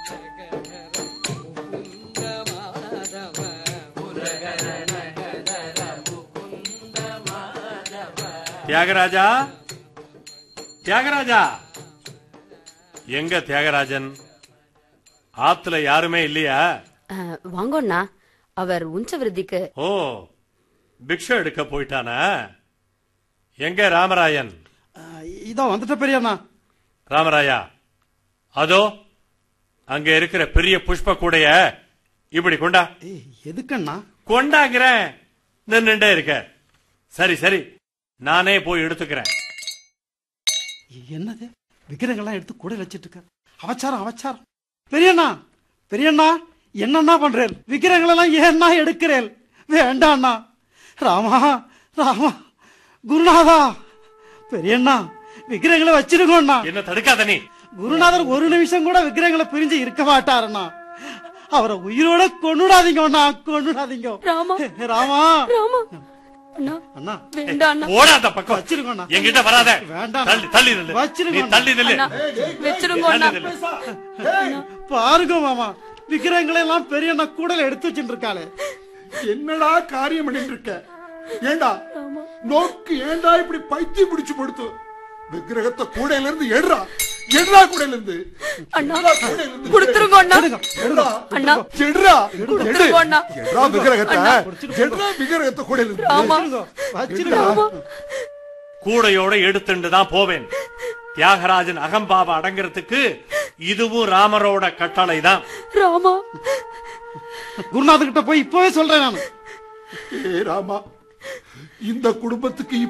தியாகராஜா தியாகராஜா எங்க தியாகராஜன் ஆத்துல யாருமே இல்லையா அஹ், வாங்கோண்ணா அவர் உஞ்ச விருத்திக்கு ஓ பிக்ஷை எடுக்க போயிட்டானா எங்க ராமராயன் இதோ வந்துட்ட பெரியண்ணா ராமராயா அதோ அங்க இருக்கிற பெரிய புஷ்ப கூடைய இப்படி கொண்டா ஏய், எதுக்கண்ணா கொண்டாங்கிறேன் நின்னுட்டே இருக்க சரி சரி நானே போய் எடுத்துக்கிறேன் என்னது விக்கிரங்கள்லாம் எடுத்து கூட வச்சிட்டு இருக்க அவச்சாரம் அவச்சாரம் பெரியண்ணா பெரியண்ணா என்னண்ணா பண்றேன் விக்கிரங்களெல்லாம் ஏன்னா எடுக்கிறேன் வேண்டாண்ணா ராமா ராமா குருநாதா பெரியண்ணா விக்கிரங்களை வச்சிருக்கோண்ணா என்ன தடுக்காத நீ குருநாதர் ஒரு நிமிஷம் கூட விக்கிரங்களை பிரிஞ்சு இருக்க மாட்டாருண்ணா அவரை உயிரோட கொண்டுடாதீங்க அண்ணா கொண்டுடாதீங்க ராமா. ராமா ராமா அண்ணா அண்ணா வேண்டாம் அண்ணா ஓடாத பக்கம் வச்சிருக்கோண்ணா என்கிட்ட வராத வேண்டாம். தள்ளி தள்ளி நில்லு நீ வச்சிருக்கோண்ணா. தள்ளி நில்லு அண்ணா வச்சிருங்க அண்ணா தள்ளி நில்லு பாருங்க மாமா விக்கிரங்களை எல்லாம் பெரிய அண்ணா கூடல எடுத்து வச்சுட்டு இருக்காளே என்னடா காரியம் பண்ணிட்டு இருக்க ஏண்டா நோக்கு ஏண்டா இப்படி பைத்தியம் பிடிச்சு படுத்து விக்கிரகத்தை கூடையில இருந்து எடுறா எடுறா கூடையில இருந்து அண்ணா எடுறா கூடையில இருந்து கொடுத்துருங்க அண்ணா எடுங்க, எடுங்க. அண்ணா எடுறா கொடுத்துருங்க அண்ணா எடுறா விக்கிரகத்தை எடுறா விக்கிரகத்தை கூடையில இருந்து ராமா வச்சிருங்க கூடையோட எடுத்துட்டு தான் போவேன் தியாகராஜன் அகம்பாவ அடங்குறதுக்கு இதுவும் ராமரோட கட்டளை தான் ராமா குருநாதர் கிட்ட போய் இப்பவே சொல்றேன் நான் ஏ ராமா இந்த குடும்பத்துக்கு